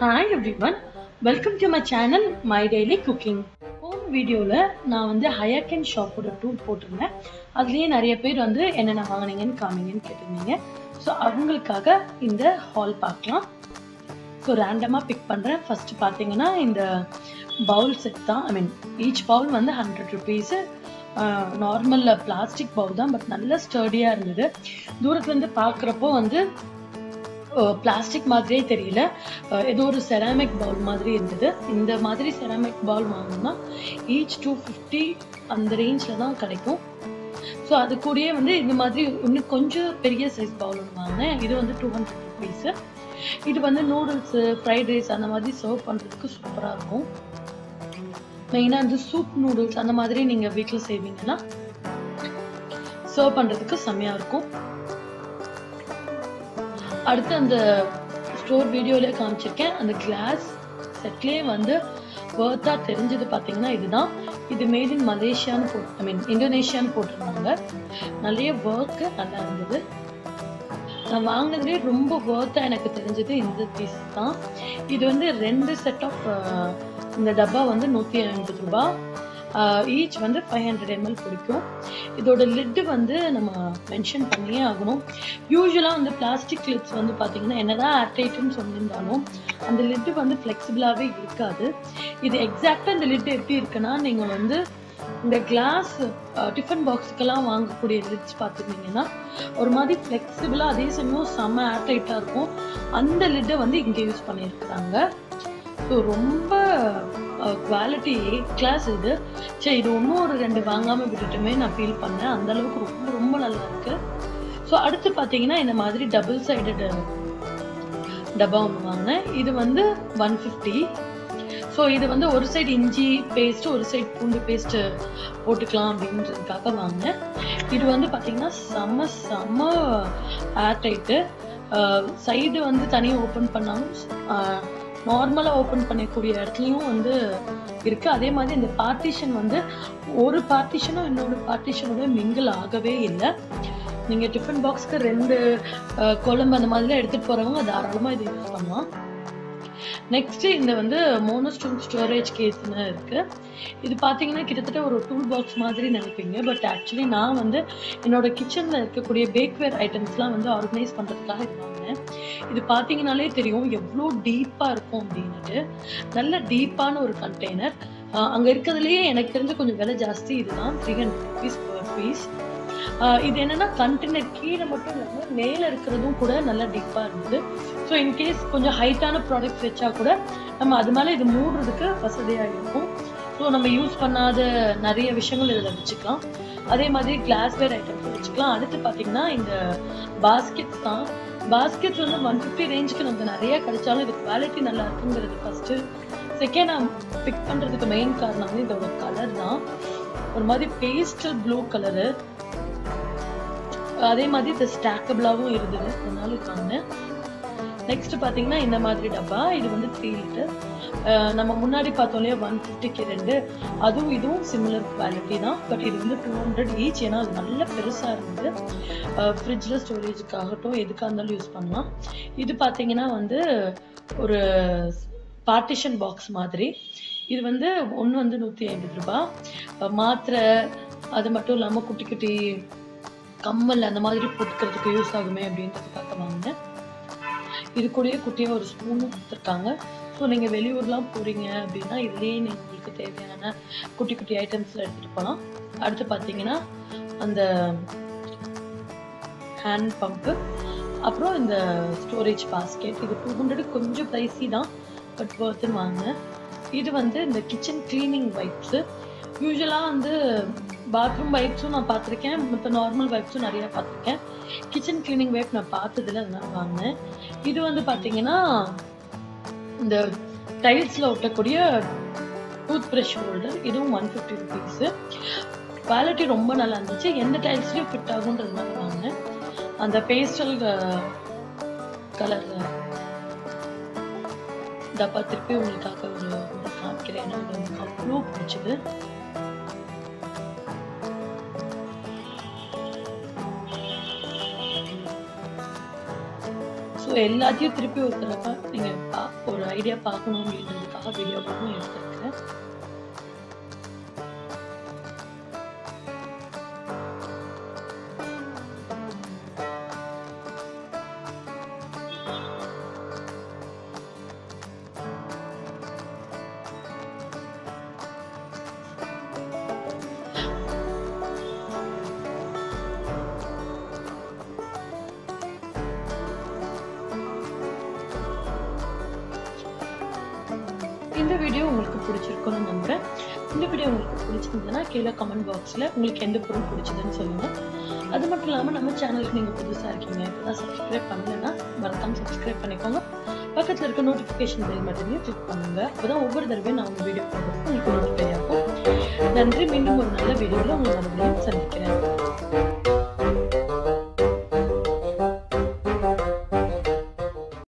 hi everyone welcome to my channel my daily cooking போன வீடியோவில் நான் வந்து ஹயாக்கன் ஷாப்போட டூர் போட்டிருந்தேன் அதுலேயே நிறைய பேர் வந்து என்னென்ன வாங்கினீங்கன்னு காமிங்கன்னு கேட்டிருந்தீங்க ஸோ அவங்களுக்காக இந்த ஹால் பார்க்கலாம் ஸோ ரேண்டமாக பிக் பண்ணுறேன் ஃபஸ்ட்டு பார்த்தீங்கன்னா இந்த பவுல் செட் தான் ஐ மீன் ஈச் பவுல் வந்து hundred rupees normal plastic bowl தான் பட் நல்ல ஸ்டர்டியாக இருந்தது தூரத்துலேருந்து பார்க்குறப்போ வந்து பிளாஸ்டிக் மாதிரியே தெரியல அஹ் ஏதோ ஒரு செராமிக் பவுல் மாதிரி இருந்தது இந்த மாதிரி செராமிக் பவுல் வாங்கினா ஈச் டூ ஃபிஃப்டி அந்த ரேஞ்சில் தான் கிடைக்கும் ஸோ அது கூடயே வந்து இந்த மாதிரி இன்னும் கொஞ்சம் பெரிய சைஸ் பவுல் ஒன்று வாங்கினேன் இது வந்து டூ ஹண்ட்ரட் ருபீஸு இது வந்து நூடுல்ஸு ஃப்ரைட் ரைஸ் அந்த மாதிரி சர்வ் பண்ணுறதுக்கு சூப்பராக இருக்கும் மெயினாக வந்து சூப் நூடுல்ஸ் அந்த மாதிரி நீங்கள் வீட்டில் செய்வீங்கன்னா சர்வ் பண்ணுறதுக்கு செம்மையாக இருக்கும் அடுத்து அந்த ஸ்டோர் வீடியோலேயே காமிச்சிருக்கேன் அந்த கிளாஸ் செட்லேயே வந்து ஒர்த்தாக தெரிஞ்சது பார்த்தீங்கன்னா இதுதான் இது மேட் இன் மலேசியான்னு போட்டு ஐ மீன் இந்தோனேஷியான்னு போட்டிருந்தாங்க நிறைய ஒர்க்கு நல்லா இருந்தது நான் வாங்கினதுலேயே ரொம்ப ஒர்த்தாக எனக்கு தெரிஞ்சது இந்த பீஸ் தான் இது வந்து ரெண்டு செட் ஆஃப் இந்த டப்பா வந்து நூற்றி ஐம்பது ரூபா ஈச் வந்து ஃபைவ் ஹண்ட்ரட் எம்எல் பிடிக்கும் இதோட லிட்டு வந்து நம்ம மென்ஷன் பண்ணியே ஆகணும் யூஸ்வலாக வந்து பிளாஸ்டிக் லிட்ஸ் வந்து பார்த்தீங்கன்னா என்னதான் ஏர்டைட்டுன்னு சொல்லியிருந்தாலும் அந்த லிட்டு வந்து ஃப்ளெக்சிபிளாகவே இருக்காது இது எக்ஸாக்டாக இந்த லிட்டு எப்படி இருக்குன்னா நீங்கள் வந்து இந்த கிளாஸ் டிஃபன் பாக்ஸுக்கெல்லாம் வாங்கக்கூடிய லிட்ஸ் பார்த்துருந்தீங்கன்னா ஒரு மாதிரி ஃப்ளெக்சிபிளாக அதே சமயம் செம்ம ஏர்டைட்டாக இருக்கும் அந்த லிட்டை வந்து இங்கே யூஸ் பண்ணியிருக்கிறாங்க ஸோ ரொம்ப குவாலிட்டி கிளாஸ் இது சரி இது இன்னும் ஒரு ரெண்டு வாங்காமல் விட்டுட்டுமே நான் ஃபீல் பண்ணேன் அந்த அளவுக்கு ரொம்ப ரொம்ப நல்லா இருக்கு ஸோ அடுத்து பார்த்தீங்கன்னா இந்த மாதிரி டபுள் சைடட் டப்பா ஒன்று வாங்கினேன் இது வந்து ஒன் ஃபிஃப்டி ஸோ இது வந்து ஒரு சைடு இஞ்சி பேஸ்ட் ஒரு சைடு பூண்டு பேஸ்ட் போட்டுக்கலாம் அப்படின்றதுக்காக வாங்கினேன் இது வந்து பார்த்தீங்கன்னா செம்ம செம்ம ஏர் டைட்டு சைடு வந்து தனியாக ஓப்பன் பண்ணாலும் நார்மலாக ஓப்பன் பண்ணக்கூடிய இடத்துலையும் வந்து இருக்குது அதே மாதிரி இந்த பார்ட்டிஷன் வந்து ஒரு பார்ட்டிஷனும் இன்னொரு பார்ட்டிஷனோட மிங்கிள் ஆகவே இல்லை நீங்கள் டிஃபன் பாக்ஸ்க்கு ரெண்டு குழம்பு அந்த மாதிரிலாம் எடுத்துகிட்டு போகிறவங்க தாராளமாக இதை யூஸ் பண்ணலாம் நெக்ஸ்ட் இந்த வந்து மோனோஸ்டோன் ஸ்டோரேஜ் கேஸ்னு இருக்கு இது பார்த்தீங்கன்னா கிட்டத்தட்ட ஒரு டூல் பாக்ஸ் மாதிரி நினைப்பீங்க பட் ஆக்சுவலி நான் வந்து என்னோட கிச்சனில் இருக்கக்கூடிய பேக்வேர் ஐட்டம்ஸ்லாம் வந்து ஆர்கனைஸ் பண்ணுறதுக்காக இது வாங்கினேன் இது பார்த்தீங்கனாலே தெரியும் எவ்வளோ டீப்பாக இருக்கும் அப்படின்னுட்டு நல்ல டீப்பான ஒரு கண்டெய்னர் அங்கே இருக்கிறதுலையே எனக்கு தெரிஞ்ச கொஞ்சம் விலை ஜாஸ்தி இதுதான் three hundred rupees per piece இது என்னன்னா கண்டெய்னர் கீழே மட்டும் இல்லாமல் மேலே இருக்கிறதும் கூட நல்லா டீப்பாக இருந்தது ஸோ இன்கேஸ் கொஞ்சம் ஹைட்டான ப்ராடக்ட்ஸ் வச்சா கூட நம்ம அது மேலே இது மூடுறதுக்கு வசதியாக இருக்கும் ஸோ நம்ம யூஸ் பண்ணாத நிறைய விஷயங்கள் இதில் வச்சுக்கலாம் அதே மாதிரி கிளாஸ்வேர் ஐட்டம்ஸ் வச்சுக்கலாம் அடுத்து பார்த்தீங்கன்னா இந்த பாஸ்கெட்ஸ் தான் பாஸ்கெட்ஸ் வந்து ஒன் ஃபிஃப்டி ரேஞ்சுக்கு நமக்கு நிறைய கிடைச்சாலும் இது குவாலிட்டி நல்லா இருக்குங்கிறது ஃபஸ்ட்டு செகண்ட் நான் பிக் பண்ணுறதுக்கு மெயின் காரணம் வந்து இதோட கலர் தான் ஒரு மாதிரி பேஸ்டல் ப்ளூ கலரு அதே மாதிரி இது ஸ்டாக்கபிளாகவும் இருந்தது அதனால காமினேன் நெக்ஸ்ட் பார்த்தீங்கன்னா இந்த மாதிரி டப்பா இது வந்து த்ரீ லிட்டர் நம்ம முன்னாடி பார்த்தோம் இல்லையா ஒன் ஃபிஃப்டிக்கு ரெண்டு அதுவும் இதுவும் சிமிலர் குவாலிட்டி தான் பட் இது வந்து டூ ஹண்ட்ரட் ஈச் ஏன்னா அது நல்ல பெருசாக இருந்தது ஃப்ரிட்ஜில் ஸ்டோரேஜுக்காகட்டும் எதுக்காக இருந்தாலும் யூஸ் பண்ணலாம் இது பார்த்தீங்கன்னா வந்து ஒரு பார்ட்டிஷன் பாக்ஸ் மாதிரி இது வந்து ஒன்று வந்து நூற்றி ஐம்பது ரூபா மாத்திரை அது மட்டும் இல்லாமல் குட்டி குட்டி கம்மல் அந்த மாதிரி போட்டுக்கிறதுக்கு யூஸ் ஆகுமே அப்படின்றதுக்காக வாங்கினேன் இது கூடயே குட்டியாக ஒரு ஸ்பூனும் கொடுத்துருக்காங்க ஸோ நீங்கள் வெளியூர்லாம் போகிறீங்க அப்படின்னா இதுலேயே நீங்கள் உங்களுக்கு தேவையான குட்டி குட்டி ஐட்டம்ஸில் எடுத்துகிட்டு போகலாம் அடுத்து பார்த்தீங்கன்னா அந்த ஹேண்ட் பம்ப்பு அப்புறம் இந்த ஸ்டோரேஜ் பாஸ்கெட் இது டூ ஹண்ட்ரட் கொஞ்சம் ப்ரைஸி தான் பட் ஒர்த்துன்னு வாங்கினேன் இது வந்து இந்த கிச்சன் க்ளீனிங் வைப்ஸு யூஸ்வலாக வந்து பாத்ரூம் வைப்ஸும் நான் பார்த்துருக்கேன் மற்ற நார்மல் வைப்ஸும் நிறையா பார்த்துருக்கேன் கிச்சன் க்ளீனிங் வைப் நான் பார்த்ததில்ல அதனால வாங்கினேன் இது வந்து பார்த்தீங்கன்னா இந்த டைல்ஸில் ஒட்டக்கூடிய டூத் ப்ரஷ் ஹோல்டர் இதுவும் ஒன் ஃபிஃப்டி ருபீஸு குவாலிட்டி ரொம்ப நல்லா இருந்துச்சு எந்த டைல்ஸ்லையும் ஃபிட் ஆகுன்றதுனால வாங்கினேன் அந்த பேஸ்டல் கலர் டப்பா திருப்பி உங்களுக்காக ஒரு காமிக்கிறேன் எனக்கு அவ்வளோ பிடிச்சது ஸோ எல்லாத்தையும் திருப்பி ஒரு தடவை நீங்கள் ஒரு ஐடியா பார்க்கணும் அப்படின்றதுக்காக வீடியோ பண்ணி எடுத்திருக்கேன் இந்த வீடியோ உங்களுக்கு பிடிச்சிருக்கும்னு நம்புறேன் இந்த வீடியோ உங்களுக்கு பிடிச்சிருந்ததுன்னா கீழே கமெண்ட் பாக்ஸில் உங்களுக்கு எந்த பொருள் பிடிச்சதுன்னு சொல்லுங்க அது மட்டும் இல்லாமல் நம்ம சேனலுக்கு நீங்கள் புதுசாக இருக்கீங்க இப்போதான் சப்ஸ்கிரைப் பண்ணலைன்னா மறக்காம சப்ஸ்கிரைப் பண்ணிக்கோங்க பக்கத்தில் இருக்க நோட்டிஃபிகேஷன் பெல் பட்டனையும் கிளிக் பண்ணுங்க அப்போதான் ஒவ்வொரு தடவையும் நான் உங்கள் வீடியோ போடுறது உங்களுக்கு நோட்டிஃபை ஆகும் நன்றி மீண்டும் ஒரு நல்ல வீடியோவில் உங்களை மறுபடியும் சந்திக்கிறேன்